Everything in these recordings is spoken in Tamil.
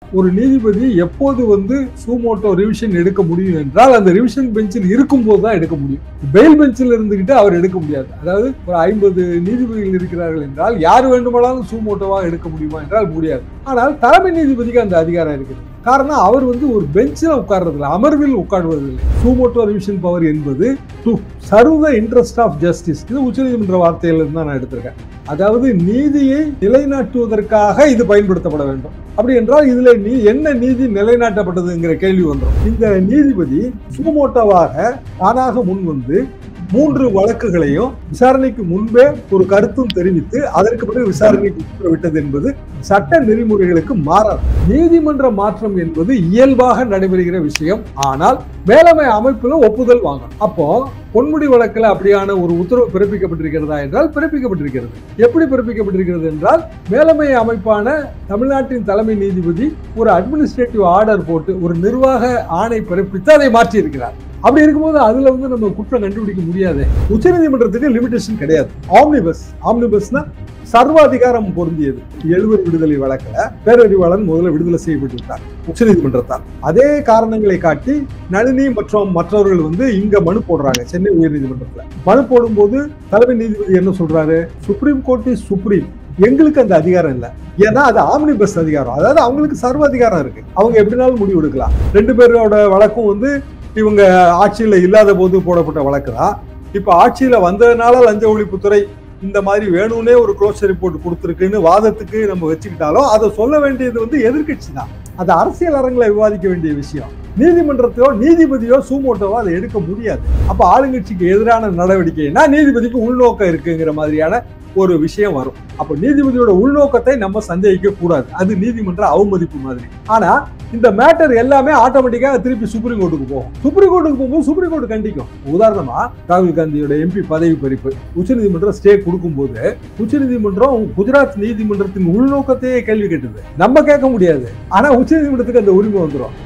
ஒரு நீதிபதி எப்போது வந்து சூமோட்டோ ரிவிஷன் எடுக்க முடியும் என்றால் அந்த ரிவிஷன் பெஞ்சில் இருக்கும்போது தான் எடுக்க முடியும் பெயில் பெஞ்சில் இருந்துகிட்டு அவர் எடுக்க முடியாது அதாவது ஒரு ஐம்பது நீதிபதிகள் இருக்கிறார்கள் என்றால் யார் வேண்டுமானாலும் சூமோட்டோவாக எடுக்க முடியுமா என்றால் முடியாது ஆனால் தலைமை நீதிபதிக்கு அந்த அதிகாரம் இருக்குது காரணம் அவர் வந்து ஒரு பெஞ்சில் உட்கார்றதில்ல அமர்வில் உட்கார்வதில்லை சூமோட்டோ ரிவிஷன் பவர் என்பது to serve the interest of justice இது உச்சநீதிமன்ற வார்த்தையிலிருந்து தான் நான் எடுத்திருக்கேன் அதாவது நீதியை நிலைநாட்டுவதற்காக இது பயன்படுத்தப்பட வேண்டும் அப்படி என்றால் இதுல நீ என்ன நீதி நிலைநாட்டப்பட்டதுங்கிற கேள்வி வந்துடும் இந்த நீதிபதி சுமோட்டோவாக தானாக முன் வந்து மூன்று வழக்குகளையும் விசாரணைக்கு முன்பே ஒரு கருத்தும் தெரிவித்து அதற்கு பிறகு விசாரணைக்கு உத்தரவிட்டது என்பது சட்ட நெறிமுறைகளுக்கு மாறாது நீதிமன்ற மாற்றம் என்பது இயல்பாக நடைபெறுகிற விஷயம் ஆனால் மேலமை அமைப்புல ஒப்புதல் வாங்கணும் அப்போ பொன்முடி வழக்கில் அப்படியான ஒரு உத்தரவு பிறப்பிக்கப்பட்டிருக்கிறதா என்றால் பிறப்பிக்கப்பட்டிருக்கிறது எப்படி பிறப்பிக்கப்பட்டிருக்கிறது என்றால் மேலமை அமைப்பான தமிழ்நாட்டின் தலைமை நீதிபதி ஒரு அட்மினிஸ்ட்ரேட்டிவ் ஆர்டர் போட்டு ஒரு நிர்வாக ஆணை பிறப்பித்து அதை மாற்றி இருக்கிறார் அப்படி இருக்கும்போது அதுல வந்து நம்ம குற்றம் கண்டுபிடிக்க முடியாது உச்சநீதிமன்றத்துக்கு லிமிடேஷன் கிடையாது ஆம்னிபஸ் ஆம்னிபஸ்னா சர்வாதிகாரம் பொருந்தியது எழுவர் விடுதலை வழக்கில் பேரறிவாளன் முதல்ல விடுதலை செய்யப்பட்டு விட்டார் உச்சநீதிமன்றத்தால் அதே காரணங்களை காட்டி நளினி மற்றும் மற்றவர்கள் வந்து இங்க மனு போடுறாங்க சென்னை உயர்நீதிமன்றத்துல மனு போடும்போது தலைமை நீதிபதி என்ன சொல்றாரு சுப்ரீம் கோர்ட் இஸ் சுப்ரீம் எங்களுக்கு அந்த அதிகாரம் இல்லை ஏன்னா அது ஆம்னி பஸ் அதிகாரம் அதாவது அவங்களுக்கு சர்வ அதிகாரம் இருக்கு அவங்க எப்படினாலும் முடிவு எடுக்கலாம் ரெண்டு பேரோட வழக்கும் வந்து இவங்க ஆட்சியில இல்லாத போது போடப்பட்ட வழக்கு தான் இப்ப ஆட்சியில வந்ததுனால லஞ்ச ஒழிப்புத்துறை இந்த மாதிரி வேணும்னே ஒரு க்ளோஸ் ரிப்போர்ட் கொடுத்துருக்குன்னு வாதத்துக்கு நம்ம வச்சுக்கிட்டாலும் அதை சொல்ல வேண்டியது வந்து எதிர்கட்சி தான் அது அரசியல் அரங்கில் விவாதிக்க வேண்டிய விஷயம் நீதிமன்றத்தையோ நீதிபதியோ சூமோட்டோவோ அதை எடுக்க முடியாது அப்ப ஆளுங்கட்சிக்கு எதிரான நடவடிக்கைனா நீதிபதிக்கு உள்நோக்கம் இருக்குங்கிற மாதிரியான ஒரு விஷயம் வரும் அப்ப நீதிபதியோட உள்நோக்கத்தை நம்ம சந்தேகிக்க கூடாது அது நீதிமன்ற அவமதிப்பு மாதிரி ஆனா இந்த மேட்டர் எல்லாமே ஆட்டோமேட்டிக்கா திருப்பி சுப்ரீம் கோர்ட்டுக்கு போகும் சுப்ரீம் கோர்ட்டுக்கு போகும்போது சுப்ரீம் கோர்ட் கண்டிக்கும் உதாரணமா ராகுல் காந்தியோட எம்பி பதவி பறிப்பு உச்சநீதிமன்றம் ஸ்டே கொடுக்கும்போது உச்சநீதிமன்றம் குஜராத் நீதிமன்றத்தின் உள்நோக்கத்தையே கேள்வி கேட்டது நம்ம கேட்க முடியாது ஆனா உச்சநீதிமன்றத்துக்கு அந்த உரிமை வந்துடும்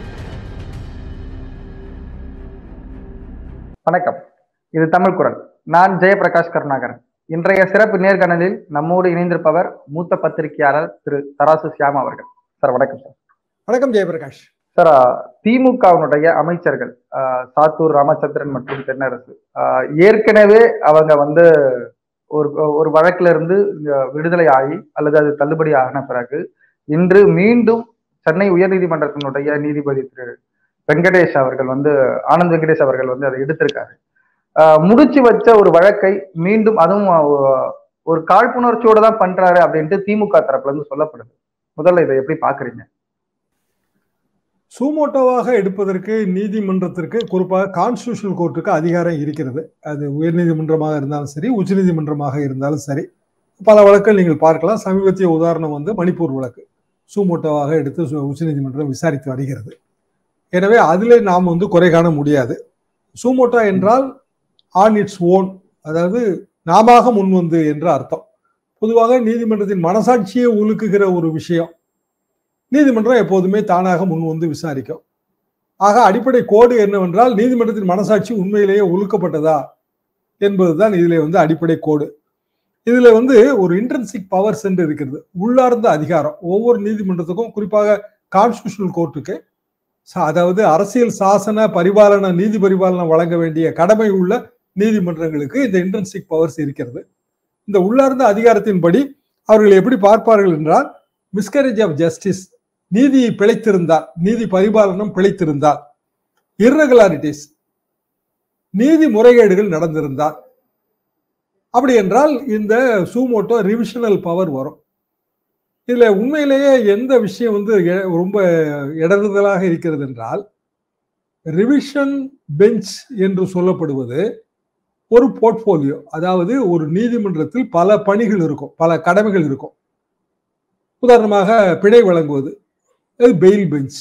வணக்கம் இது தமிழ் குரல் நான் ஜெயபிரகாஷ் கருணாகரன் இன்றைய சிறப்பு நேர்காணலில் நம்மோடு இணைந்திருப்பவர் மூத்த பத்திரிகையாளர் திரு தராசு சியாம் அவர்கள் சார் வணக்கம் சார் வணக்கம் ஜெயபிரகாஷ் சார் திமுகவினுடைய அமைச்சர்கள் ஆஹ், சாத்தூர் ராமச்சந்திரன் மற்றும் தென்னரசு ஆஹ், ஏற்கனவே அவங்க வந்து ஒரு ஒரு வழக்குல இருந்து இங்க விடுதலை ஆகி அல்லது அது தள்ளுபடி ஆகின பிறகு இன்று மீண்டும் சென்னை உயர்நீதிமன்றத்தினுடைய நீதிபதி திரு வெங்கடேஷ் அவர்கள் வந்து ஆனந்த் வெங்கடேஷ் அவர்கள் வந்து அதை எடுத்திருக்காரு ஆஹ், முடிச்சு வச்ச ஒரு வழக்கை மீண்டும் அதுவும் ஆஹ், ஒரு காழ்ப்புணர்ச்சியோட தான் பண்றாரு அப்படின்ட்டு திமுக தரப்புல இருந்து சொல்லப்படுது முதல்ல இதை எப்படி பாக்குறீங்க சூமோட்டோவாக எடுப்பதற்கு நீதிமன்றத்திற்கு குறிப்பாக கான்ஸ்டியூஷனல் கோர்ட்டுக்கு அதிகாரம் இருக்கிறது அது உயர்நீதிமன்றமாக இருந்தாலும் சரி உச்சநீதிமன்றமாக இருந்தாலும் சரி பல வழக்குகள் நீங்கள் பார்க்கலாம் சமீபத்திய உதாரணம் வந்து மணிப்பூர் வழக்கு சூமோட்டோவாக எடுத்து சு- உச்சநீதிமன்றம் விசாரித்து வருகிறது எனவே அதிலே நாம் வந்து குறை காண முடியாது சூமோட்டோ என்றால் ஆன் இட்ஸ் ஓன் அதாவது நாமாக முன்வந்து என்று அர்த்தம் பொதுவாக நீதிமன்றத்தின் மனசாட்சியை உலுக்குகிற ஒரு விஷயம் நீதிமன்றம் எப்போதுமே தானாக முன் வந்து விசாரிக்கும் ஆக அடிப்படை கோடு என்னவென்றால் நீதிமன்றத்தின் மனசாட்சி உண்மையிலேயே ஒழுக்கப்பட்டதா என்பதுதான் இதிலே வந்து அடிப்படை கோடு இதுல வந்து ஒரு இன்ட்ரென்சிக் பவர்ஸ் என்று இருக்கிறது உள்ளார்ந்த அதிகாரம் ஒவ்வொரு நீதிமன்றத்துக்கும் குறிப்பாக கான்ஸ்டியூஷனல் கோர்ட்டுக்கு ச- அதாவது அரசியல் சாசன பரிபாலன நீதி பரிபாலனம் வழங்க வேண்டிய கடமை உள்ள நீதிமன்றங்களுக்கு இந்த இன்ட்ரென்சிக் பவர்ஸ் இருக்கிறது இந்த உள்ளார்ந்த அதிகாரத்தின்படி அவர்கள் எப்படி பார்ப்பார்கள் என்றால் மிஸ்கரேஜ் ஆஃப் ஜஸ்டிஸ் நீதி பிழைத்திருந்தால் நீதி பரிபாலனம் பிழைத்திருந்தால் இர்ரெகுலாரிட்டிஸ் நீதி முறைகேடுகள் நடந்திருந்தால் அப்படி என்றால் இந்த சூமோட்டோ ரிவிஷனல் பவர் வரும் இதுல உண்மையிலேயே எந்த விஷயம் வந்து எ- ரொம்ப இடறுதலாக இருக்கிறது என்றால் ரிவிஷன் பெஞ்ச் என்று சொல்லப்படுவது ஒரு போர்ட்போலியோ அதாவது ஒரு நீதிமன்றத்தில் பல பணிகள் இருக்கும் பல கடமைகள் இருக்கும் உதாரணமாக பிழை வழங்குவது இது பெயில் பெஞ்ச்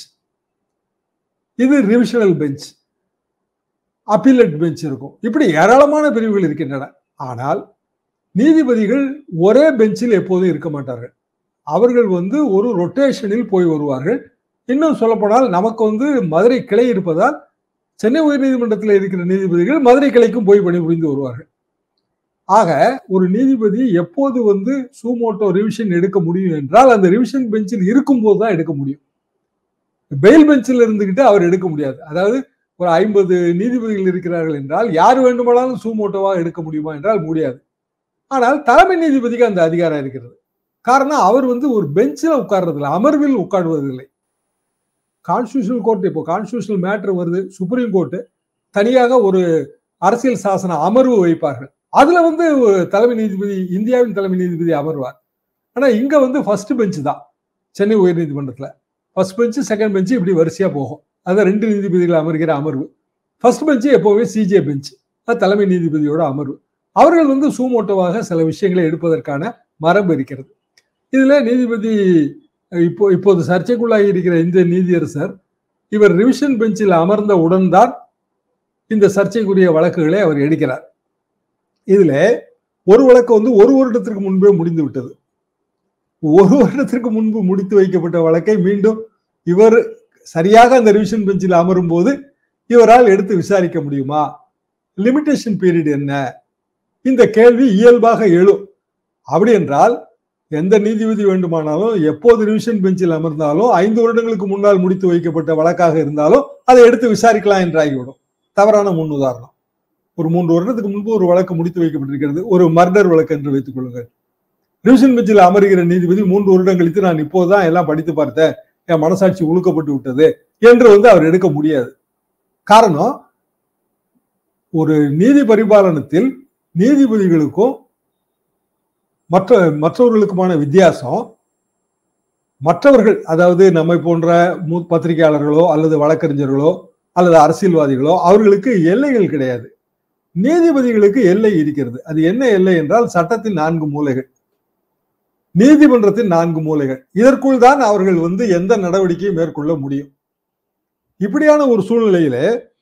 இது ரிவிஷனல் பெஞ்ச் அப்பீலட் பெஞ்ச் இருக்கும் இப்படி ஏராளமான பிரிவுகள் இருக்கின்றன ஆனால் நீதிபதிகள் ஒரே பெஞ்சில் எப்போதும் இருக்க மாட்டார்கள் அவர்கள் வந்து ஒரு ரொட்டேஷனில் போய் வருவார்கள் இன்னும் சொல்லப்போனால் நமக்கு வந்து மதுரை கிளை இருப்பதால் சென்னை உயர்நீதிமன்றத்தில் இருக்கிற நீதிபதிகள் மதுரை கிளைக்கும் போய் பணிபுரிந்து வருவார்கள் ஆக ஒரு நீதிபதி எப்போது வந்து சூமோட்டோ ரிவிஷன் எடுக்க முடியும் என்றால் அந்த ரிவிஷன் பெஞ்சில் இருக்கும்போது தான் எடுக்க முடியும் பெயில் பெஞ்சில் இருந்துகிட்டு அவர் எடுக்க முடியாது அதாவது ஒரு ஐம்பது நீதிபதிகள் இருக்கிறார்கள் என்றால் யார் வேண்டுமானாலும் சூமோட்டோவாக எடுக்க முடியுமா என்றால் முடியாது ஆனால் தலைமை நீதிபதிக்கு அந்த அதிகாரம் இருக்கிறது காரணம் அவர் வந்து ஒரு பெஞ்சில் உட்கார்றதில்லை அமர்வில் உட்காருவதில்லை கான்ஸ்டியூஷனல் கோர்ட் இப்போ கான்ஸ்டியூஷனல் மேட்டர் வருது சுப்ரீம் கோர்ட்டு தனியாக ஒரு அரசியல் சாசன அமர்வு வைப்பார்கள் அதுல வந்து ஒரு தலைமை நீதிபதி இந்தியாவின் தலைமை நீதிபதி அமர்வார் ஆனா இங்க வந்து ஃபர்ஸ்ட் பெஞ்ச் தான் சென்னை உயர்நீதிமன்றத்துல ஃபர்ஸ்ட் பெஞ்சு செகண்ட் பெஞ்சு இப்படி வரிசையா போகும் அது ரெண்டு நீதிபதிகள் அமர்கிற அமர்வு ஃபர்ஸ்ட் பெஞ்சு எப்போவுமே சிஜே பெஞ்ச் அது தலைமை நீதிபதியோட அமர்வு அவர்கள் வந்து சூமோட்டோவாக சில விஷயங்களை எடுப்பதற்கான மரபு இருக்கிறது இதுல நீதிபதி இப்போ இப்போது சர்ச்சைக்குள்ளாகி இருக்கிற இந்த நீதியரசர் இவர் ரிவிஷன் பெஞ்சில் அமர்ந்த உடன்தான் இந்த சர்ச்சைக்குரிய வழக்குகளை அவர் எடுக்கிறார் இதுல ஒரு வழக்கு வந்து ஒரு வருடத்திற்கு முன்பே முடிந்து விட்டது ஒரு வருடத்திற்கு முன்பு முடித்து வைக்கப்பட்ட வழக்கை மீண்டும் இவர் சரியாக அந்த ரிவிஷன் பெஞ்சில் அமரும் போது இவரால் எடுத்து விசாரிக்க முடியுமா லிமிடேஷன் பீரியட் என்ன இந்த கேள்வி இயல்பாக எழும் அப்படி என்றால் எந்த நீதிபதி வேண்டுமானாலும் எப்போது ரிவிஷன் பெஞ்சில் அமர்ந்தாலும் ஐந்து வருடங்களுக்கு முன்னால் முடித்து வைக்கப்பட்ட வழக்காக இருந்தாலும் அதை எடுத்து விசாரிக்கலாம் என்றாகிவிடும் தவறான முன் உதாரணம் ஒரு மூன்று வருடத்துக்கு முன்பு ஒரு வழக்கு முடித்து வைக்கப்பட்டிருக்கிறது ஒரு மர்டர் வழக்கு என்று வைத்துக் கொள்ளுங்கள் ரிவிஷன் பெஞ்சில் அமர்கிற நீதிபதி மூன்று வருடம் கழித்து நான் இப்போதான் எல்லாம் படித்து பார்த்தேன் என் மனசாட்சி உழுக்கப்பட்டு விட்டது என்று வந்து அவர் எடுக்க முடியாது காரணம் ஒரு நீதி பரிபாலனத்தில் நீதிபதிகளுக்கும் மற்ற மற்றவர்களுக்குமான வித்தியாசம் மற்றவர்கள் அதாவது நம்மை போன்ற பத்திரிகையாளர்களோ அல்லது வழக்கறிஞர்களோ அல்லது அரசியல்வாதிகளோ அவர்களுக்கு எல்லைகள் கிடையாது நீதிபதிகளுக்கு எல்லை இருக்கிறது அது என்ன எல்லை என்றால் சட்டத்தின் நான்கு மூலைகள் நீதிமன்றத்தின் நான்கு மூலைகள் இதற்குள் தான் அவர்கள் வந்து எந்த நடவடிக்கையும் மேற்கொள்ள முடியும் இப்படியான ஒரு சூழ்நிலையில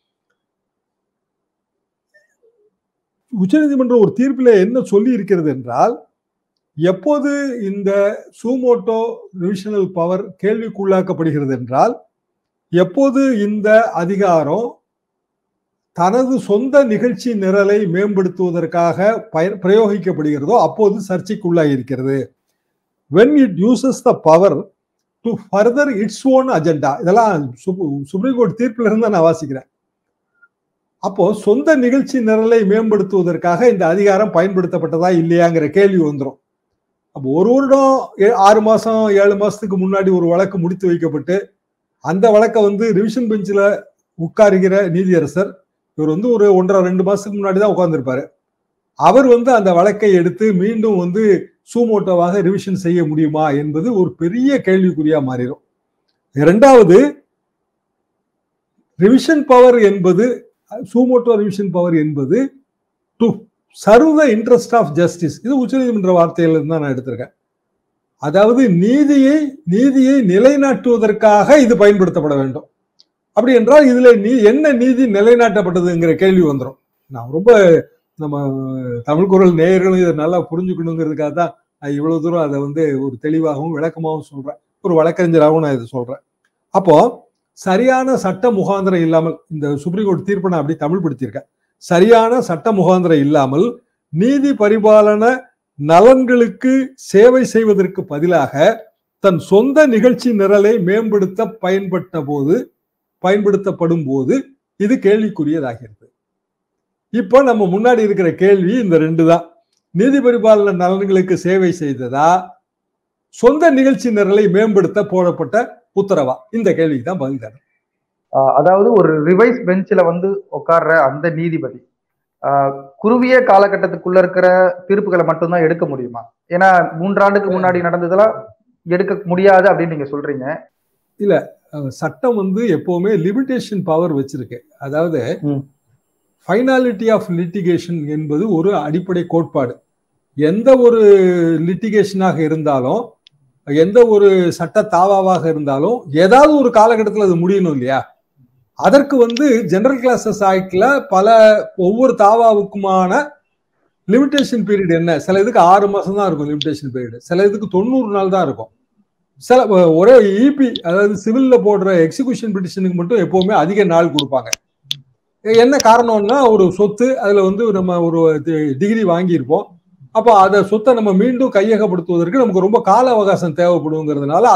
உச்சநீதிமன்றம் ஒரு தீர்ப்பில் என்ன சொல்லி இருக்கிறது என்றால் எப்போது இந்த சூமோட்டோ ரிவிஷனல் பவர் கேள்விக்குள்ளாக்கப்படுகிறது என்றால் எப்போது இந்த அதிகாரம் தனது சொந்த நிகழ்ச்சி நிரலை மேம்படுத்துவதற்காக பய பிரயோகிக்கப்படுகிறதோ அப்போது சர்ச்சைக்குள்ளாகி இருக்கிறது when it uses the power to further its own agenda இதெல்லாம் சுப்ரீம் கோர்ட் தீர்ப்பில் இருந்து நான் வாசிக்கிறேன் அப்போ சொந்த நிகழ்ச்சி நிரலை மேம்படுத்துவதற்காக இந்த அதிகாரம் பயன்படுத்தப்பட்டதா இல்லையாங்கிற கேள்வி வந்துடும் அப்போ ஒரு வருடம் ஆறு மாசம் ஏழு மாசத்துக்கு முன்னாடி ஒரு வழக்கு முடித்து வைக்கப்பட்டு அந்த வழக்கை வந்து ரிவிஷன் பெஞ்சில் உட்காருகிற நீதியரசர் இவர் வந்து ஒரு ஒன்றரை ரெண்டு மாசத்துக்கு முன்னாடி தான் உட்கார்ந்துருப்பாரு அவர் வந்து அந்த வழக்கை எடுத்து மீண்டும் வந்து சூமோட்டோவாக ரிவிஷன் செய்ய முடியுமா என்பது ஒரு பெரிய கேள்விக்குறியா மாறிடும் இரண்டாவது ரிவிஷன் பவர் என்பது சூமோட்டோ ரிவிஷன் பவர் என்பது to serve the interest of justice இது உச்சநீதிமன்ற வார்த்தையில தான் நான் எடுத்திருக்கேன் அதாவது நீதியை நீதியை நிலைநாட்டுவதற்காக இது பயன்படுத்தப்பட வேண்டும் அப்படி என்றால் இதுல நீ என்ன நீதி நிலைநாட்டப்பட்டதுங்கிற கேள்வி வந்துடும் நான் ரொம்ப நம்ம தமிழ் குரல் நேயர்களும் இதை நல்லா புரிஞ்சுக்கணுங்கிறதுக்காக தான் நான் இவ்வளவு தூரம் அதை வந்து ஒரு தெளிவாகவும் விளக்கமாகவும் சொல்றேன் ஒரு வழக்கறிஞராகவும் நான் இதை சொல்றேன் அப்போ சரியான சட்ட முகாந்திரம் இல்லாமல் இந்த சுப்ரீம் கோர்ட் தீர்ப்பை நான் அப்படி தமிழ் படுத்தியிருக்கேன் சரியான சட்ட முகாந்திரம் இல்லாமல் நீதி பரிபாலன நலன்களுக்கு சேவை செய்வதற்கு பதிலாக தன் சொந்த நிகழ்ச்சி நிரலை மேம்படுத்த பயன்பட்ட போது பயன்படுத்தப்படும் போது இது கேள்விக்குரியதாகிறது இப்போ நம்ம முன்னாடி இருக்கிற கேள்வி இந்த ரெண்டு தான் நீதி பரிபாலன நலன்களுக்கு சேவை செய்ததா சொந்த நிகழ்ச்சி நிரலை மேம்படுத்த போடப்பட்ட உத்தரவா இந்த கேள்விக்கு தான் பதில் தரேன் அதாவது ஒரு ரிவைஸ் பெஞ்சில் வந்து உட்கார்ற அந்த நீதிபதி குறுகிய காலகட்டத்துக்குள்ள இருக்கிற தீர்ப்புகளை மட்டும்தான் எடுக்க முடியுமா ஏன்னா மூன்றாண்டுக்கு முன்னாடி நடந்ததெல்லாம் எடுக்க முடியாது அப்படின்னு நீங்க சொல்றீங்க இல்ல சட்டம் வந்து எப்பவுமே லிமிடேஷன் பவர் வச்சிருக்கு அதாவது ஃபைனாலிட்டி ஆஃப் லிட்டிகேஷன் என்பது ஒரு அடிப்படை கோட்பாடு எந்த ஒரு லிட்டிகேஷனாக இருந்தாலும் எந்த ஒரு சட்ட தாவாவாக இருந்தாலும் ஏதாவது ஒரு காலகட்டத்தில் அது முடியணும் இல்லையா அதற்கு வந்து ஜெனரல் கிளாஸஸ் ஆக்ட்ல பல ஒவ்வொரு தாவாவுக்குமான லிமிடேஷன் பீரியட் என்ன சில இதுக்கு ஆறு மாசம் தான் இருக்கும் லிமிடேஷன் பீரியட் சில இதுக்கு தொண்ணூறு நாள் தான் இருக்கும் சில ஒரே இபி அதாவது சிவில்ல போடுற எக்ஸிகூஷன் பிட்டிஷனுக்கு மட்டும் எப்பவுமே அதிக நாள் கொடுப்பாங்க என்ன காரணம்னா ஒரு சொத்து அதுல வந்து நம்ம ஒரு டிகிரி வாங்கியிருப்போம் அப்போ அதை சொத்தை நம்ம மீண்டும் கையகப்படுத்துவதற்கு நமக்கு ரொம்ப கால அவகாசம் தேவைப்படுங்கிறதுனால அதுக்கு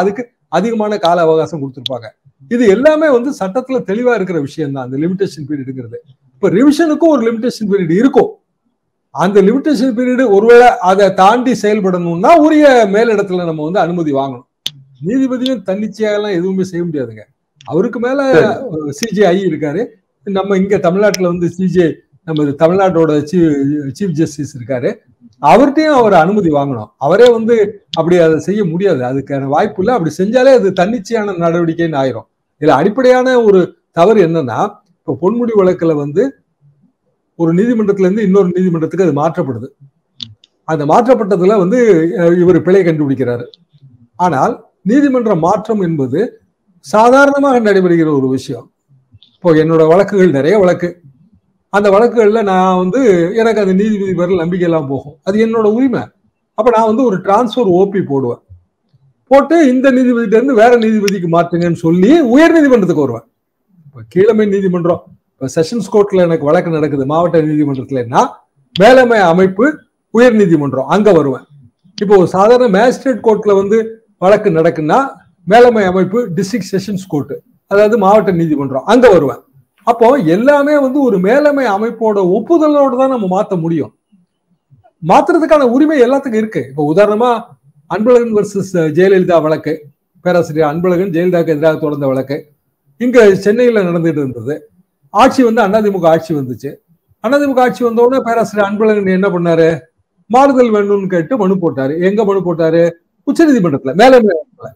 அதிகமான கால அவகாசம் கொடுத்திருப்பாங்க இது எல்லாமே வந்து சட்டத்துல தெளிவா இருக்கிற விஷயம் தான் அந்த லிமிடேஷன் பீரியடுங்கிறது இப்ப ரிவிஷனுக்கும் ஒரு லிமிடேஷன் பீரியட் இருக்கும் அந்த லிமிடேஷன் பீரியடு ஒருவேளை அதை தாண்டி செயல்படணும்னா உரிய மேலிடத்துல நம்ம வந்து அனுமதி வாங்கணும் நீதிபதியும் தன்னிச்சையாக எல்லாம் எதுவுமே செய்ய முடியாதுங்க அவருக்கு மேல சிஜிஐ இருக்காரு நம்ம இங்க தமிழ்நாட்டுல வந்து சிஜிஐ நம்ம இது தமிழ்நாட்டோட சீஃப் ஜஸ்டிஸ் இருக்காரு அவர்கிட்டயும் அவர் அனுமதி வாங்கணும் அவரே வந்து அப்படி அதை செய்ய முடியாது அதுக்கான வாய்ப்பு இல்லை அப்படி செஞ்சாலே அது தன்னிச்சையான நடவடிக்கைன்னு ஆயிரும் இதுல அடிப்படையான ஒரு தவறு என்னன்னா இப்போ பொன்முடி வழக்குல வந்து ஒரு நீதிமன்றத்துல இருந்து இன்னொரு நீதிமன்றத்துக்கு அது மாற்றப்படுது அந்த மாற்றப்பட்டதுல வந்து அஹ், இவர் பிழை கண்டுபிடிக்கிறாரு ஆனால் நீதிமன்ற மாற்றம் என்பது சாதாரணமாக நடைபெறுகிற ஒரு விஷயம் இப்போ என்னோட வழக்குகள் நிறைய வழக்கு அந்த வழக்குகள்ல நான் வந்து எனக்கு அந்த நீதிபதி பேரில் நம்பிக்கை எல்லாம் போகும் அது என்னோட உரிமை அப்ப நான் வந்து ஒரு டிரான்ஸ்ஃபர் ஓபி போடுவேன் போட்டு இந்த நீதிபதிட்ட இருந்து வேற நீதிபதிக்கு மாற்றுங்கன்னு சொல்லி உயர் நீதிமன்றத்துக்கு வருவேன் இப்போ கீழமை நீதிமன்றம் இப்போ செஷன்ஸ் கோர்ட்ல எனக்கு வழக்கு நடக்குது மாவட்ட நீதிமன்றத்துலன்னா மேலமை அமைப்பு உயர் நீதிமன்றம் அங்க வருவேன் இப்போ ஒரு சாதாரண மேஜிஸ்ட்ரேட் கோர்ட்ல வந்து வழக்கு நடக்குன்னா மேலமை அமைப்பு டிஸ்ட்ரிக்ட் செஷன்ஸ் கோர்ட் அதாவது மாவட்ட நீதிமன்றம் அங்க வருவேன் அப்போ எல்லாமே வந்து ஒரு மேலமை அமைப்போட ஒப்புதலோட தான் நம்ம மாத்த முடியும் மாத்துறதுக்கான உரிமை எல்லாத்துக்கும் இருக்கு இப்போ உதாரணமா அன்பழகன் வர்சஸ் ஜெயலலிதா வழக்கு பேராசிரியர் அன்பழகன் ஜெயலலிதாவுக்கு எதிராக தொடர்ந்த வழக்கு இங்க சென்னையில நடந்துட்டு இருந்தது ஆட்சி வந்து அதிமுக ஆட்சி வந்துச்சு அதிமுக ஆட்சி வந்த உடனே பேராசிரியர் அன்பழகன் என்ன பண்ணாரு மாறுதல் வேணும்னு கேட்டு மனு போட்டாரு எங்க மனு போட்டாரு உச்சநீதிமன்றத்துல மேலமை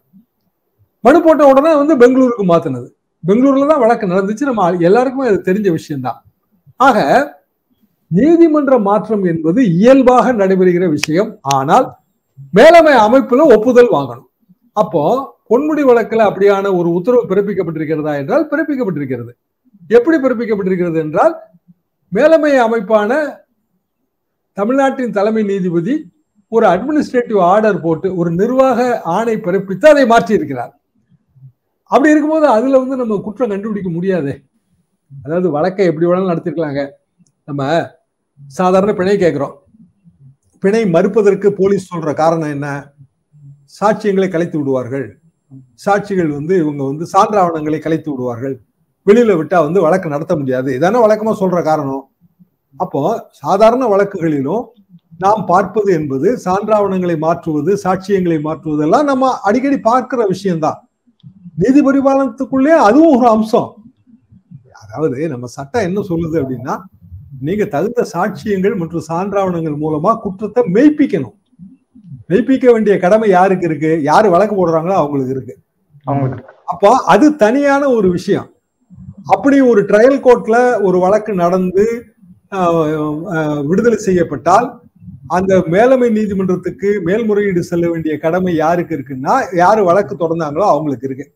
மனு போட்ட உடனே வந்து பெங்களூருக்கு மாத்தினது பெங்களூர்ல தான் வழக்கு நடந்துச்சு நம்ம எல்லாருக்குமே அது தெரிஞ்ச விஷயம்தான் ஆக நீதிமன்ற மாற்றம் என்பது இயல்பாக நடைபெறுகிற விஷயம் ஆனால் மேலமை அமைப்புல ஒப்புதல் வாங்கணும் அப்போ பொன்முடி வழக்குல அப்படியான ஒரு உத்தரவு பிறப்பிக்கப்பட்டிருக்கிறதா என்றால் பிறப்பிக்கப்பட்டிருக்கிறது எப்படி பிறப்பிக்கப்பட்டிருக்கிறது என்றால் மேலமை அமைப்பான தமிழ்நாட்டின் தலைமை நீதிபதி ஒரு அட்மினிஸ்ட்ரேட்டிவ் ஆர்டர் போட்டு ஒரு நிர்வாக ஆணை பிறப்பித்து அதை மாற்றி இருக்கிறார் அப்படி இருக்கும்போது அதுல வந்து நம்ம குற்றம் கண்டுபிடிக்க முடியாது அதாவது வழக்கை எப்படி வேணாலும் நடத்திருக்கலாங்க நம்ம சாதாரண பிணை கேட்கிறோம் பிணை மறுப்பதற்கு போலீஸ் சொல்ற காரணம் என்ன சாட்சியங்களை கலைத்து விடுவார்கள் சாட்சிகள் வந்து இவங்க வந்து சான்றாவணங்களை கலைத்து விடுவார்கள் வெளியில விட்டா வந்து வழக்கு நடத்த முடியாது இதானே வழக்கமா சொல்ற காரணம் அப்போ சாதாரண வழக்குகளிலும் நாம் பார்ப்பது என்பது சான்றாவணங்களை மாற்றுவது சாட்சியங்களை மாற்றுவதெல்லாம் நம்ம அடிக்கடி பார்க்கிற விஷயம்தான் நீதி பரிபாலனத்துக்குள்ளே அதுவும் ஒரு அம்சம் அதாவது நம்ம சட்டம் என்ன சொல்லுது அப்படின்னா நீங்க தகுந்த சாட்சியங்கள் மற்றும் சான்றாவணங்கள் மூலமா குற்றத்தை மெய்ப்பிக்கணும் மெய்ப்பிக்க வேண்டிய கடமை யாருக்கு இருக்கு யாரு வழக்கு போடுறாங்களோ அவங்களுக்கு இருக்கு அவங்களுக்கு அப்போ அது தனியான ஒரு விஷயம் அப்படி ஒரு ட்ரையல் கோர்ட்ல ஒரு வழக்கு நடந்து ஆஹ், ஆஹ், விடுதலை செய்யப்பட்டால் அந்த மேலமை நீதிமன்றத்துக்கு மேல்முறையீடு செல்ல வேண்டிய கடமை யாருக்கு இருக்குன்னா யாரு வழக்கு தொடர்ந்தாங்களோ அவங்களுக்கு இருக்கு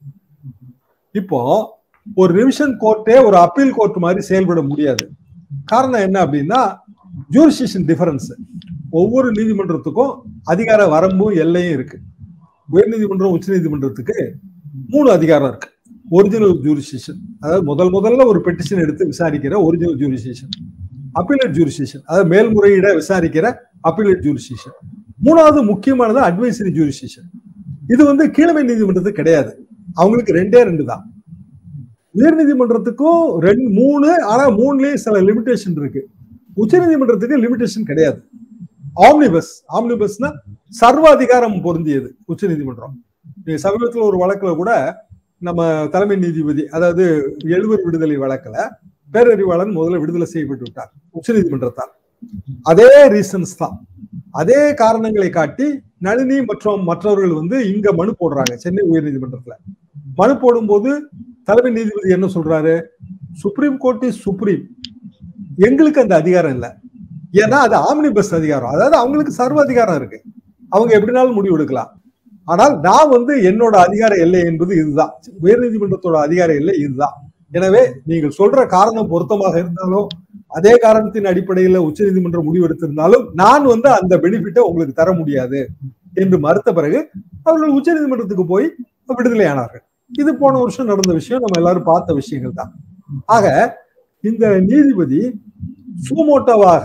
இப்போ ஒரு ரிவிஷன் கோர்ட்டே ஒரு அப்பீல் கோர்ட் மாதிரி செயல்பட முடியாது காரணம் என்ன அப்படின்னா ஜூரிஸ்டிஷன் டிஃபரன்ஸ் ஒவ்வொரு நீதிமன்றத்துக்கும் அதிகார வரம்பும் எல்லையும் இருக்கு உயர் நீதிமன்றம் உச்ச நீதிமன்றத்துக்கு மூணு அதிகாரம் இருக்கு ஒரிஜினல் ஜூரிஸ்டிஷன் அதாவது முதல் முதல்ல ஒரு பெட்டிஷன் எடுத்து விசாரிக்கிற ஒரிஜினல் ஜூரிஸ்டிஷன் அப்பீலேட் ஜூரிஸ்டிஷன் அதாவது மேல்முறையீட விசாரிக்கிற அப்பீலேட் ஜூரிஸ்டிஷன் மூணாவது முக்கியமானது அட்வைசரி ஜூரிஸ்டிஷன் இது வந்து கீழமை நீதிமன்றத்துக்கு கிடையாது அவங்களுக்கு ரெண்டே ரெண்டு தான் உயர் நீதிமன்றத்துக்கும் ரெண்டு மூணு ஆனா மூணுலயும் சில லிமிடேஷன் இருக்கு உச்ச நீதிமன்றத்துக்கு லிமிடேஷன் கிடையாது ஆம்னிபஸ் ஆம்னிபஸ்னா சர்வ அதிகாரம் பொருந்தியது உச்ச நீதிமன்றம் நீங்க சமீபத்துல ஒரு வழக்குல கூட நம்ம தலைமை நீதிபதி அதாவது எழுவர் விடுதலை வழக்குல பேரறிவாளன் முதல்ல விடுதலை செய்யப்பட்டு விட்டார் உச்ச நீதிமன்றத்தால் அதே ரீசன்ஸ் தான் அதே காரணங்களை காட்டி நளினி மற்றும் மற்றவர்கள் வந்து இங்க மனு போடுறாங்க சென்னை உயர் நீதிமன்றத்துல மனு போடும்போது தலைமை நீதிபதி என்ன சொல்றாரு சுப்ரீம் கோர்ட் இஸ் சுப்ரீம் எங்களுக்கு அந்த அதிகாரம் இல்லை ஏன்னா அது ஆம்னிபஸ் அதிகாரம் அதாவது அவங்களுக்கு சர்வ அதிகாரம் இருக்கு அவங்க எப்படினாலும் முடிவு எடுக்கலாம் ஆனால் நான் வந்து என்னோட அதிகார எல்லை என்பது இதுதான் உயர் நீதிமன்றத்தோட அதிகார எல்லை இதுதான் எனவே நீங்கள் சொல்ற காரணம் பொருத்தமாக இருந்தாலும் அதே காரணத்தின் அடிப்படையில் உச்ச நீதிமன்றம் முடிவெடுத்திருந்தாலும் நான் வந்து அந்த பெனிஃபிட்டை உங்களுக்கு தர முடியாது என்று மறுத்த பிறகு அவர்கள் உச்ச நீதிமன்றத்துக்கு போய் விடுதலை ஆனார்கள் இது போன வருஷம் நடந்த விஷயம் நம்ம எல்லாரும் பார்த்த விஷயங்கள் தான் ஆக இந்த நீதிபதி சுமோட்டோவாக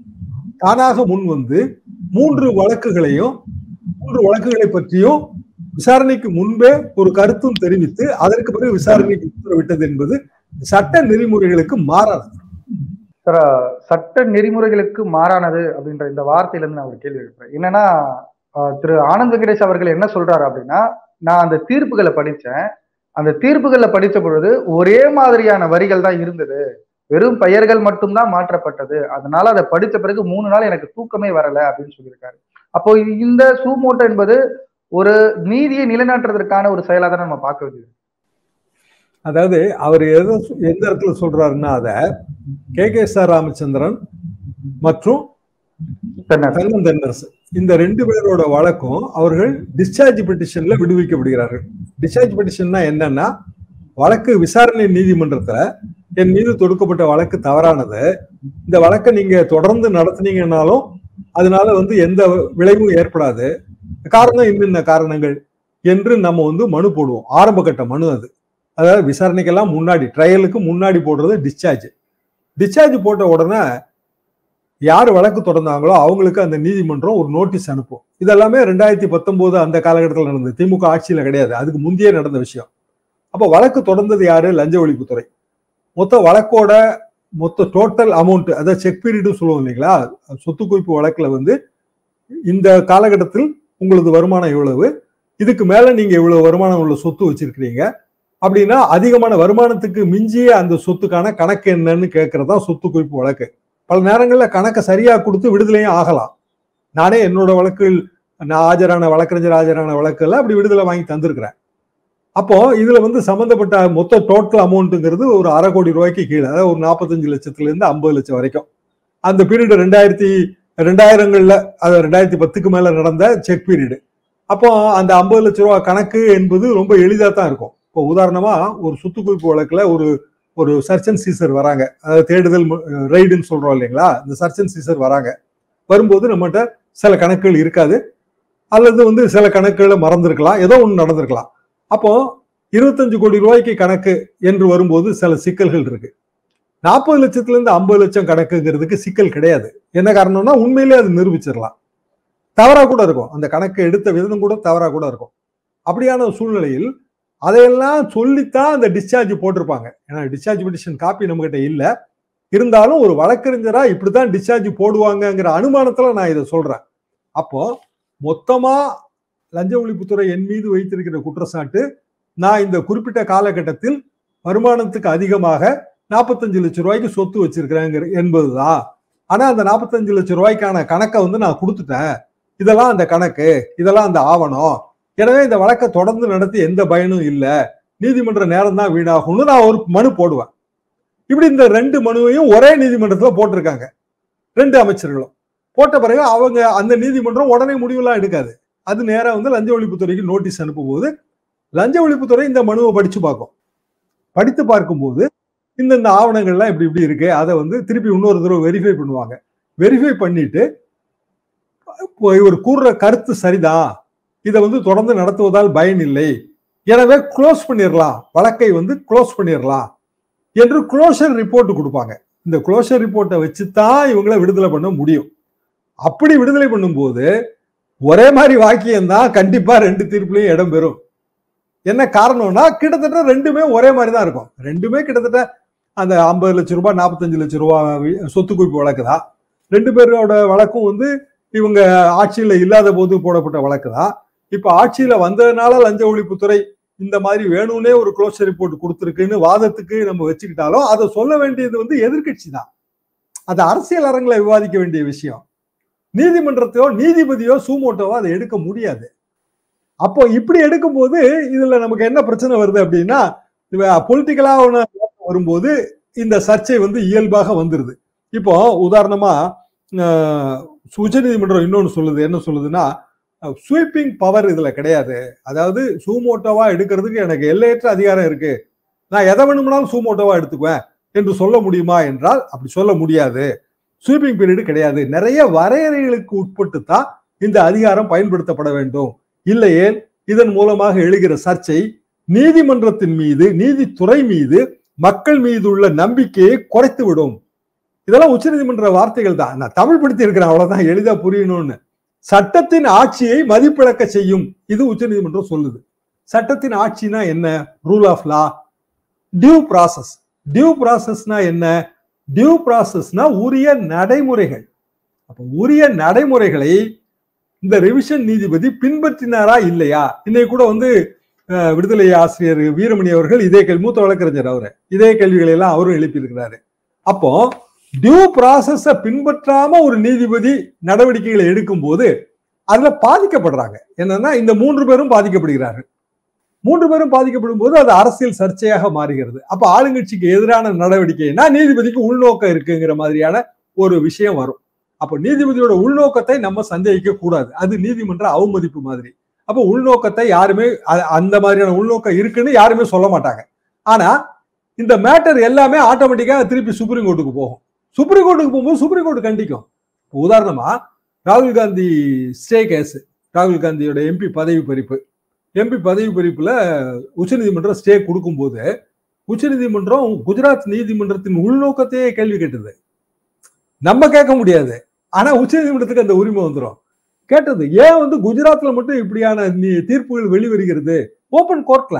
தானாக முன் வந்து மூன்று வழக்குகளையும் மூன்று வழக்குகளை பற்றியும் விசாரணைக்கு முன்பே ஒரு கருத்தும் தெரிவித்து அதற்கு பிறகு விசாரணைக்கு உத்தரவிட்டது என்பது சட்ட நெறிமுறைகளுக்கு மாறானது சார் சட்ட நெறிமுறைகளுக்கு மாறானது அப்படின்ற இந்த வார்த்தையில இருந்து நான் ஒரு கேள்வி எழுப்புறேன் என்னன்னா ஆஹ், திரு ஆனந்த் வெங்கடேஷ் அவர்கள் என்ன சொல்றாரு அப்படின்னா நான் அந்த தீர்ப்புகளை படிச்சேன் அந்த தீர்ப்புகளை படிச்ச பொழுது ஒரே மாதிரியான வரிகள் தான் இருந்தது வெறும் பெயர்கள் மட்டும்தான் மாற்றப்பட்டது அதனால அதை படிச்ச பிறகு மூணு நாள் எனக்கு தூக்கமே வரல அப்படின்னு சொல்லியிருக்காரு அப்போ இந்த சூமோட்டோ என்பது ஒரு நீதியை நிலைநாட்டுறதற்கான ஒரு செயலா தான் நம்ம பார்க்க வேண்டியது அதாவது அவர் எதை சொ- எந்த இடத்துல சொல்றாருன்னா அத கே கே சார் ராமச்சந்திரன் மற்றும் தென்னரசு. தங்கம் தென்னரசு இந்த ரெண்டு பேரோட வழக்கும் அவர்கள் டிஸ்சார்ஜ் பெட்டிஷன்ல விடுவிக்கப்படுகிறார்கள் டிஸ்சார்ஜ் பெட்டிஷன்னா என்னன்னா வழக்கு விசாரணை நீதிமன்றத்துல என் மீது தொடுக்கப்பட்ட வழக்கு தவறானது இந்த வழக்கை நீங்க தொடர்ந்து நடத்துனீங்கன்னாலும் அதனால வந்து எந்த விளைவும் ஏற்படாது காரணம் இன்னின்ன காரணங்கள் என்று நம்ம வந்து மனு போடுவோம் ஆரம்ப கட்ட மனு அது அதாவது விசாரணைக்கெல்லாம் முன்னாடி ட்ரையலுக்கு முன்னாடி போடுறது டிஸ்சார்ஜ் டிஸ்சார்ஜ் போட்ட உடனே யார் வழக்கு தொடர்ந்தாங்களோ அவங்களுக்கு அந்த நீதிமன்றம் ஒரு நோட்டீஸ் அனுப்பும் இதெல்லாமே ரெண்டாயிரத்தி பத்தொன்பது அந்த காலகட்டத்தில் நடந்தது திமுக ஆட்சியில கிடையாது அதுக்கு முந்தைய நடந்த விஷயம் அப்போ வழக்கு தொடர்ந்தது யாரு லஞ்ச ஒழிப்புத்துறை மொத்த வழக்கோட மொத்த டோட்டல் அமௌண்ட் அதாவது செக் பீரியடு சொல்லுவோம் இல்லைங்களா சொத்து குவிப்பு வழக்குல வந்து இந்த காலகட்டத்தில் உங்களது வருமானம் இவ்வளவு இதுக்கு மேல நீங்க இவ்வளவு வருமானம் உள்ள சொத்து வச்சிருக்கிறீங்க அப்படின்னா அதிகமான வருமானத்துக்கு மிஞ்சிய அந்த சொத்துக்கான கணக்கு என்னன்னு கேட்கறதா சொத்து குவிப்பு வழக்கு பல நேரங்களில் கணக்கை சரியா கொடுத்து விடுதலையும் ஆகலாம் நானே என்னோட வழக்கில் நான் ஆஜரான வழக்கறிஞர் ஆஜரான வழக்குல அப்படி விடுதலை வாங்கி தந்திருக்கிறேன் அப்போ இதுல வந்து சம்பந்தப்பட்ட மொத்த டோட்டல் அமௌண்ட்டுங்கிறது ஒரு அரை கோடி ரூபாய்க்கு கீழே அதாவது ஒரு நாற்பத்தஞ்சு லட்சத்துல இருந்து ஐம்பது லட்சம் வரைக்கும் அந்த பீரியடு ரெண்டாயிரத்தி ரெண்டாயிரங்கள்ல அது ரெண்டாயிரத்தி பத்துக்கு மேல நடந்த செக் பீரியடு அப்போ அந்த ஐம்பது லட்ச ரூபா கணக்கு என்பது ரொம்ப எளிதா தான் இருக்கும் இப்போ உதாரணமா ஒரு சொத்து குவிப்பு வழக்குல ஒரு ஒரு சர்ச் அண்ட் சீசர் வராங்க அதாவது தேடுதல் ரைடுன்னு சொல்றோம் இல்லைங்களா இந்த சர்ச் அண்ட் சீசர் வராங்க வரும்போது நம்மகிட்ட சில கணக்குகள் இருக்காது அல்லது வந்து சில கணக்குகளை மறந்துருக்கலாம் ஏதோ ஒன்று நடந்திருக்கலாம் அப்போ இருபத்தஞ்சு கோடி ரூபாய்க்கு கணக்கு என்று வரும்போது சில சிக்கல்கள் இருக்கு நாற்பது லட்சத்துல இருந்து ஐம்பது லட்சம் கணக்குங்கிறதுக்கு சிக்கல் கிடையாது என்ன காரணம்னா உண்மையிலே அது நிரூபிச்சிடலாம் தவறா கூட இருக்கும் அந்த கணக்கு எடுத்த விதம் கூட தவறா கூட இருக்கும் அப்படியான ஒரு சூழ்நிலையில் அதையெல்லாம் சொல்லித்தான் அந்த டிஸ்சார்ஜ் போட்டிருப்பாங்க ஏன்னா டிஸ்சார்ஜ் பெட்டிஷன் காப்பி நம்மகிட்ட இல்ல இருந்தாலும் ஒரு வழக்கறிஞரா இப்படிதான் டிஸ்சார்ஜ் போடுவாங்கங்கிற அனுமானத்துல நான் இதை சொல்றேன் அப்போ மொத்தமா லஞ்ச ஒழிப்புத்துறை என் மீது வைத்திருக்கிற குற்றச்சாட்டு நான் இந்த குறிப்பிட்ட காலகட்டத்தில் வருமானத்துக்கு அதிகமாக நாற்பத்தஞ்சு லட்சம் ரூபாய்க்கு சொத்து வச்சிருக்கிறேங்கிற என்பதுதான் ஆனா அந்த நாற்பத்தஞ்சு லட்சம் ரூபாய்க்கான கணக்கை வந்து நான் கொடுத்துட்டேன் இதெல்லாம் அந்த கணக்கு இதெல்லாம் அந்த ஆவணம் எனவே இந்த வழக்கை தொடர்ந்து நடத்தி எந்த பயனும் இல்லை நீதிமன்ற நேரம் தான் வீணாகும்னு நான் ஒரு மனு போடுவேன் இப்படி இந்த ரெண்டு மனுவையும் ஒரே நீதிமன்றத்துல போட்டிருக்காங்க ரெண்டு அமைச்சர்களும் போட்ட பிறகு அவங்க அந்த நீதிமன்றம் உடனே முடிவெல்லாம் எடுக்காது அது நேரா வந்து லஞ்ச ஒழிப்புத்துறைக்கு நோட்டீஸ் அனுப்பும்போது லஞ்ச ஒழிப்புத்துறை இந்த மனுவை படிச்சு பார்க்கும் படித்து பார்க்கும்போது இந்த இந்த ஆவணங்கள்லாம் இப்படி இப்படி இருக்கு அதை வந்து திருப்பி இன்னொரு தடவை வெரிஃபை பண்ணுவாங்க வெரிஃபை பண்ணிட்டு இப்போ இவர் கூறுற கருத்து சரிதான் இதை வந்து தொடர்ந்து நடத்துவதால் பயன் இல்லை எனவே க்ளோஸ் பண்ணிடலாம் வழக்கை வந்து க்ளோஸ் பண்ணிடலாம் என்று க்ளோஷர் ரிப்போர்ட் கொடுப்பாங்க இந்த க்ளோஷர் ரிப்போர்ட்டை வச்சு தான் இவங்களை விடுதலை பண்ண முடியும் அப்படி விடுதலை பண்ணும்போது ஒரே மாதிரி வாக்கியம் தான் கண்டிப்பா ரெண்டு தீர்ப்புலையும் இடம்பெறும் என்ன காரணம்னா கிட்டத்தட்ட ரெண்டுமே ஒரே மாதிரி தான் இருக்கும் ரெண்டுமே கிட்டத்தட்ட அந்த ஐம்பது லட்சம் ரூபாய் நாற்பத்தஞ்சு லட்சம் ரூபாய் சொத்து குவிப்பு வழக்கு தான் ரெண்டு பேரோட வழக்கும் வந்து இவங்க ஆட்சியில இல்லாத போது போடப்பட்ட வழக்கு தான் இப்ப ஆட்சியில வந்ததுனால லஞ்ச ஒழிப்புத்துறை இந்த மாதிரி வேணும்னே ஒரு க்ளோஷர் ரிப்போர்ட் கொடுத்துருக்குன்னு வாதத்துக்கு நம்ம வச்சுக்கிட்டாலும் அதை சொல்ல வேண்டியது வந்து எதிர்கட்சி தான் அது அரசியல் அரங்கில் விவாதிக்க வேண்டிய விஷயம் நீதிமன்றத்தையோ நீதிபதியோ சூமோட்டோவோ அதை எடுக்க முடியாது அப்போ இப்படி எடுக்கும்போது இதுல நமக்கு என்ன பிரச்சனை வருது அப்படின்னா பொலிட்டிக்கலா வரும்போது இந்த சர்ச்சை வந்து இயல்பாக வந்துருது இப்போ உதாரணமா உச்ச நீதிமன்றம் இன்னொன்னு சொல்லுது என்ன சொல்லுதுன்னா ஸ்வீப்பிங் பவர் இதுல கிடையாது அதாவது சூமோட்டோவா எடுக்கிறதுக்கு எனக்கு எல்லையற்ற அதிகாரம் இருக்கு நான் எதை வேணும்னாலும் சூமோட்டோவா எடுத்துக்குவேன் என்று சொல்ல முடியுமா என்றால் அப்படி சொல்ல முடியாது ஸ்வீப்பிங் பீரியடு கிடையாது நிறைய வரையறைகளுக்கு உட்பட்டு தான் இந்த அதிகாரம் பயன்படுத்தப்பட வேண்டும் இல்லையே இதன் மூலமாக எழுகிற சர்ச்சை நீதிமன்றத்தின் மீது நீதித்துறை மீது மக்கள் மீது உள்ள நம்பிக்கையை குறைத்து விடும் இதெல்லாம் உச்சநீதிமன்ற வார்த்தைகள் தான் நான் தமிழ் படுத்தி இருக்கிறேன் அவ்வளவுதான் எளிதா புரியணும்னு சட்டத்தின் ஆட்சியை மதிப்பிழக்க செய்யும் இது உச்சநீதிமன்றம் சொல்லுது சட்டத்தின் ஆட்சினா என்ன rule of law due process due ப்ராசஸ்னா என்ன டியூ ப்ராசஸ்னா உரிய நடைமுறைகள் அப்ப உரிய நடைமுறைகளை இந்த ரிவிஷன் நீதிபதி பின்பற்றினாரா இல்லையா இன்னைக்கு கூட வந்து அஹ், விடுதலை ஆசிரியர் வீரமணி அவர்கள் இதே கேள்வி மூத்த வழக்கறிஞர் அவரு இதே கேள்விகளை எல்லாம் அவரும் எழுப்பியிருக்கிறாரு அப்போ டியூ ப்ராசஸ பின்பற்றாம ஒரு நீதிபதி நடவடிக்கைகளை எடுக்கும் போது அதுல பாதிக்கப்படுறாங்க என்னன்னா இந்த மூன்று பேரும் பாதிக்கப்படுகிறார்கள் மூன்று பேரும் பாதிக்கப்படும் போது அது அரசியல் சர்ச்சையாக மாறுகிறது அப்ப ஆளுங்கட்சிக்கு எதிரான நடவடிக்கைனா நீதிபதிக்கு உள்நோக்கம் இருக்குங்கிற மாதிரியான ஒரு விஷயம் வரும் அப்ப நீதிபதியோட உள்நோக்கத்தை நம்ம சந்தேகிக்க கூடாது அது நீதிமன்ற அவமதிப்பு மாதிரி அப்ப உள்நோக்கத்தை யாருமே அ- அந்த மாதிரியான உள்நோக்கம் இருக்குன்னு யாருமே சொல்ல மாட்டாங்க ஆனா இந்த மேட்டர் எல்லாமே ஆட்டோமேட்டிக்கா திருப்பி சுப்ரீம் கோர்ட்டுக்கு போகும் சுப்ரீம் கோர்ட்டுக்கு போகும்போது சுப்ரீம் கோர்ட் கண்டிக்கும் இப்ப உதாரணமா ராகுல் காந்தி ஸ்டே கேஸ் ராகுல் காந்தியோட எம்பி பதவி பறிப்பு எம்பி பதவி பறிப்புல உச்சநீதிமன்றம் ஸ்டே கொடுக்கும்போது உச்சநீதிமன்றம் குஜராத் நீதிமன்றத்தின் உள்நோக்கத்தையே கேள்வி கேட்டது நம்ம கேட்க முடியாது ஆனா உச்சநீதிமன்றத்துக்கு அந்த உரிமை வந்துடும் கேட்டது ஏன் வந்து குஜராத்ல மட்டும் இப்படியான நீ- தீர்ப்புகள் வெளிவருகிறது ஓபன் கோர்ட்ல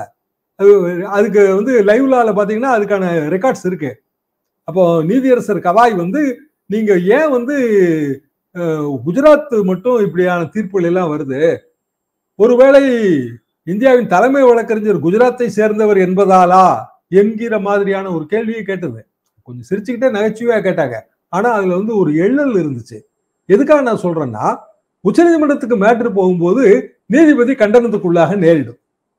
அதுக்கு வந்து லைவ்லால பாத்தீங்கன்னா அதுக்கான ரெக்கார்ட்ஸ் இருக்கு அப்போ நீதியரசர் கவாய் வந்து நீங்க ஏன் வந்து அஹ், குஜராத் மட்டும் இப்படியான தீர்ப்புகள் எல்லாம் வருது ஒருவேளை இந்தியாவின் தலைமை வழக்கறிஞர் குஜராத்தை சேர்ந்தவர் என்பதாலா என்கிற மாதிரியான ஒரு கேள்வியை கேட்டது கொஞ்சம் சிரிச்சுக்கிட்டே நகைச்சுவையா கேட்டாங்க ஆனா அதுல வந்து ஒரு எண்ணல் இருந்துச்சு எதுக்காக நான் சொல்றேன்னா உச்சநீதிமன்றத்துக்கு மேட்ரு போகும்போது நீதிபதி கண்டனத்துக்குள்ளாக நேரிடும்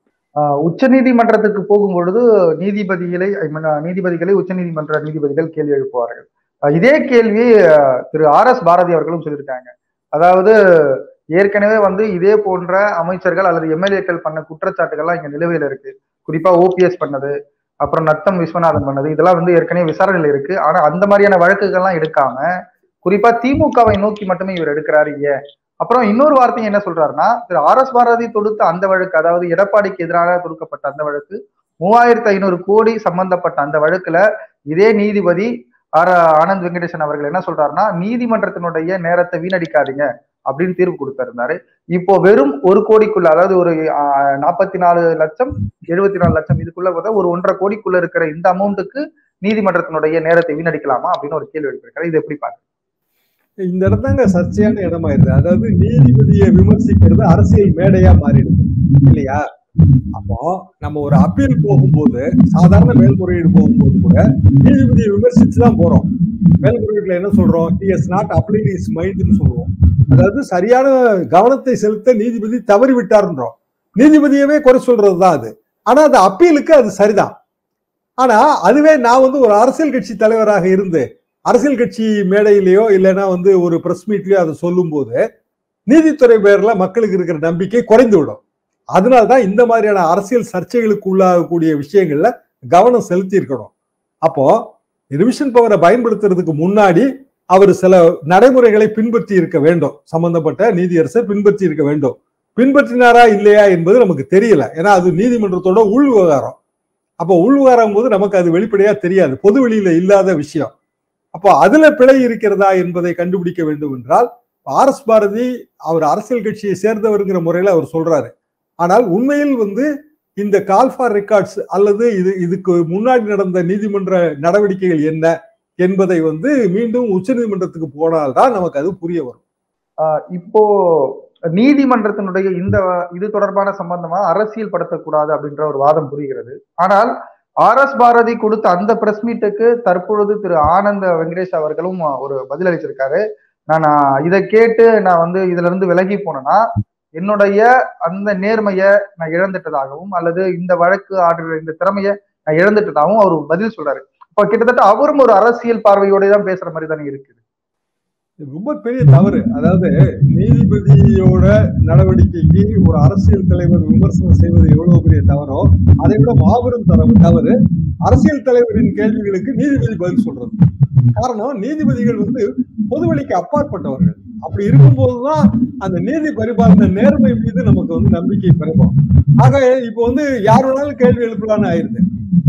உச்ச நீதிமன்றத்துக்கு போகும்பொழுது நீதிபதிகளை I mean, அஹ், நீதிபதிகளை உச்சநீதிமன்ற நீதிபதிகள் கேள்வி எழுப்புவார்கள் அஹ், இதே கேள்வி அஹ், திரு ஆர் எஸ் பாரதி அவர்களும் சொல்லியிருக்காங்க அதாவது ஏற்கனவே வந்து இதே போன்ற அமைச்சர்கள் அல்லது எம்எல்ஏக்கள் பண்ண குற்றச்சாட்டுகள்லாம் இங்க நிலுவையில இருக்கு குறிப்பா ஓபிஎஸ் பண்ணது அப்புறம் நத்தம் விஸ்வநாதன் பண்ணது இதெல்லாம் வந்து ஏற்கனவே விசாரணையில் இருக்கு ஆனா அந்த மாதிரியான வழக்குகள்லாம் எடுக்காம குறிப்பா திமுகவை நோக்கி மட்டுமே இவர் எடுக்கிறாரு ஏன் அப்புறம் இன்னொரு வார்த்தையும் என்ன சொல்றாருன்னா திரு ஆர் எஸ் பாரதி தொடுத்த அந்த வழக்கு அதாவது எடப்பாடிக்கு எதிராக தொடுக்கப்பட்ட அந்த வழக்கு மூவாயிரத்தி ஐநூறு கோடி சம்பந்தப்பட்ட அந்த வழக்குல இதே நீதிபதி ஆர் ஆனந்த் வெங்கடேசன் அவர்கள் என்ன சொல்றாருன்னா நீதிமன்றத்தினுடைய நேரத்தை வீணடிக்காதீங்க அப்படின்னு தீர்ப்பு கொடுத்திருந்தாரு இப்போ வெறும் ஒரு கோடிக்குள்ள அதாவது ஒரு நாற்பத்தி நாலு லட்சம் எழுபத்தி நாலு லட்சம் இதுக்குள்ள வந்து ஒரு ஒன்றரை கோடிக்குள்ள இருக்கிற இந்த அமௌண்ட்டுக்கு நீதிமன்றத்தினுடைய நேரத்தை வீணடிக்கலாமா அப்படின்னு ஒரு கேள்வி எழுப்பியிருக்காரு இது எப்படி பாக்குறீங்க இந்த இடத்தாங்க சர்ச்சையான இடமாயிருது அதாவது நீதிபதியை விமர்சிக்கிறது அரசியல் மேடையா மாறிடுது இல்லையா அப்போ நம்ம ஒரு அப்பீல் போகும்போது சாதாரண மேல்முறையீடு போகும்போது கூட நீதிபதியை விமர்சிச்சு தான் போறோம் மேல்முறையீடுல என்ன சொல்றோம் he has not applied his மைண்ட்னு சொல்லுவோம் அதாவது சரியான கவனத்தை செலுத்த நீதிபதி தவறி விட்டார்ன்றோம் நீதிபதியவே குறை சொல்றது தான் அது ஆனா அது அப்பீலுக்கு அது சரிதான் ஆனா அதுவே நான் வந்து ஒரு அரசியல் கட்சி தலைவராக இருந்து அரசியல் கட்சி மேடையிலேயோ இல்லைன்னா வந்து ஒரு பிரஸ் மீட்லயோ அதை சொல்லும்போது நீதித்துறை பேர்ல மக்களுக்கு இருக்கிற நம்பிக்கை குறைந்து விடும் அதனால்தான் இந்த மாதிரியான அரசியல் சர்ச்சைகளுக்கு உள்ளாகக்கூடிய விஷயங்கள்ல கவனம் செலுத்தி இருக்கணும் அப்போ ரிவிஷன் பவரை பயன்படுத்துறதுக்கு முன்னாடி அவர் சில நடைமுறைகளை பின்பற்றி இருக்க வேண்டும் சம்பந்தப்பட்ட நீதியரசர் பின்பற்றி இருக்க வேண்டும் பின்பற்றினாரா இல்லையா என்பது நமக்கு தெரியல ஏன்னா அது நீதிமன்றத்தோட உள் விவகாரம் அப்போ உள் விவகாரம் போது நமக்கு அது வெளிப்படையா தெரியாது பொது வெளியில இல்லாத விஷயம் அப்போ அதுல பிழை இருக்கிறதா என்பதை கண்டுபிடிக்க வேண்டும் என்றால் ஆர் எஸ் பாரதி அவர் அரசியல் கட்சியை சேர்ந்தவருங்கிற முறையில அவர் சொல்றாரு ஆனால் உண்மையில் வந்து இந்த கால் ஃபார் ரெக்கார்ட்ஸ் அல்லது இது இதுக்கு முன்னாடி நடந்த நீதிமன்ற நடவடிக்கைகள் என்ன என்பதை வந்து மீண்டும் உச்சநீதிமன்றத்துக்கு போனால்தான் நமக்கு அது புரிய வரும் இப்போ நீதிமன்றத்தினுடைய இந்த இது தொடர்பான சம்பந்தமா அரசியல் படுத்தக்கூடாது அப்படின்ற ஒரு வாதம் புரிகிறது ஆனால் ஆர் எஸ் பாரதி கொடுத்த அந்த பிரஸ் மீட்டுக்கு தற்பொழுது திரு ஆனந்த வெங்கடேஷ் அவர்களும் ஒரு பதில் அளிச்சிருக்காரு நான் இதை கேட்டு நான் வந்து இதுல இருந்து விலகி போனேன்னா என்னுடைய அந்த நேர்மையை நான் இழந்துட்டதாகவும் அல்லது இந்த வழக்கு ஆடுற இந்த திறமையை நான் இழந்துட்டதாகவும் அவர் பதில் சொல்றாரு இப்ப கிட்டத்தட்ட அவரும் ஒரு அரசியல் பார்வையோட தான் பேசுற மாதிரி தானே இருக்குது ரொம்ப பெரிய தவறு அதாவது நீதிபதியோட நடவடிக்கைக்கு ஒரு அரசியல் தலைவர் விமர்சனம் செய்வது எவ்வளவு பெரிய தவறோ அதை விட மாபெரும் தரவு தவறு அரசியல் தலைவரின் கேள்விகளுக்கு நீதிபதி பதில் சொல்றது காரணம் நீதிபதிகள் வந்து பொதுவெளிக்கு அப்பாற்பட்டவர்கள் அப்படி இருக்கும்போதுதான் அந்த நீதி பரிபாலன நேர்மை மீது நமக்கு வந்து நம்பிக்கை பிறக்கும் ஆக இப்ப வந்து யார் வேணாலும் கேள்வி எழுப்பலான்னு ஆயிருது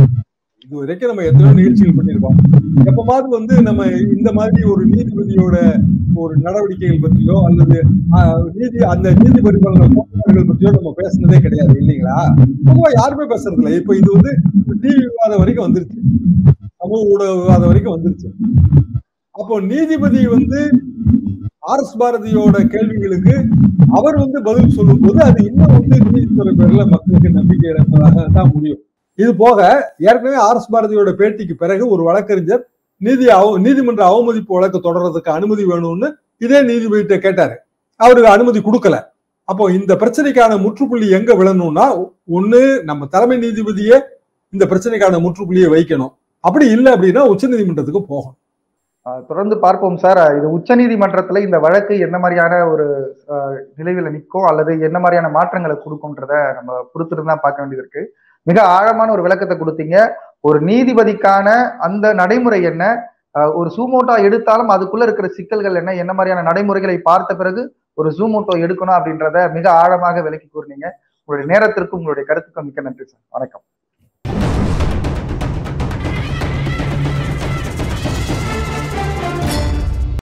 இது வரைக்கும் நம்ம எத்தனையோ நிகழ்ச்சிகள் பண்ணியிருக்கோம் எப்பமாவது வந்து நம்ம இந்த மாதிரி ஒரு நீதிபதியோட ஒரு நடவடிக்கைகள் பற்றியோ அல்லது ஆஹ், நீதி அந்த நீதி பரிபாலன கோட்பாடுகள் பற்றியோ நம்ம பேசுனதே கிடையாது இல்லைங்களா பொதுவா யாருமே பேசுறது இல்லை இப்ப இது வந்து டிவி விவாதம் வரைக்கும் வந்துருச்சு சமூக ஊடக விவாதம் வரைக்கும் வந்துருச்சு அப்போ நீதிபதி வந்து ஆர் எஸ் பாரதியோட கேள்விகளுக்கு அவர் வந்து பதில் சொல்லும் போது அது இன்னும் வந்து நீதித்துறை பேர்ல மக்களுக்கு நம்பிக்கை இழப்பதாக தான் முடியும் இது போக ஏற்கனவே ஆர் எஸ் பாரதியோட பேட்டிக்கு பிறகு ஒரு வழக்கறிஞர் நீதி அவ- நீதிமன்ற அவமதிப்பு வழக்கு தொடர்றதுக்கு அனுமதி வேணும்னு இதே நீதிபதிகிட்ட கேட்டாரு அவருக்கு அனுமதி கொடுக்கல அப்போ இந்த பிரச்சனைக்கான முற்றுப்புள்ளி எங்க விழணும்னா ஒண்ணு நம்ம தலைமை நீதிபதியே இந்த பிரச்சனைக்கான முற்றுப்புள்ளியை வைக்கணும் அப்படி இல்லை அப்படின்னா உச்சநீதிமன்றத்துக்கு போகணும் ஆஹ் தொடர்ந்து பார்ப்போம் சார் இது உச்சநீதிமன்றத்துல இந்த வழக்கு என்ன மாதிரியான ஒரு ஆஹ், நிலையில நிற்கும் அல்லது என்ன மாதிரியான மாற்றங்களை கொடுக்கும்ன்றத நம்ம பொறுத்திருந்து தான் பார்க்க வேண்டியது இருக்கு மிக ஆழமான ஒரு விளக்கத்தை கொடுத்தீங்க ஒரு நீதிபதிக்கான அந்த நடைமுறை என்ன ஆஹ், ஒரு சூமோட்டோ எடுத்தாலும் அதுக்குள்ள இருக்கிற சிக்கல்கள் என்ன என்ன மாதிரியான நடைமுறைகளை பார்த்த பிறகு ஒரு ஜூமோட்டோ எடுக்கணும் அப்படின்றத மிக ஆழமாக விளக்கி கூறினீங்க உங்களுடைய நேரத்திற்கும் உங்களுடைய கருத்துக்கும் மிக்க நன்றி சார் வணக்கம்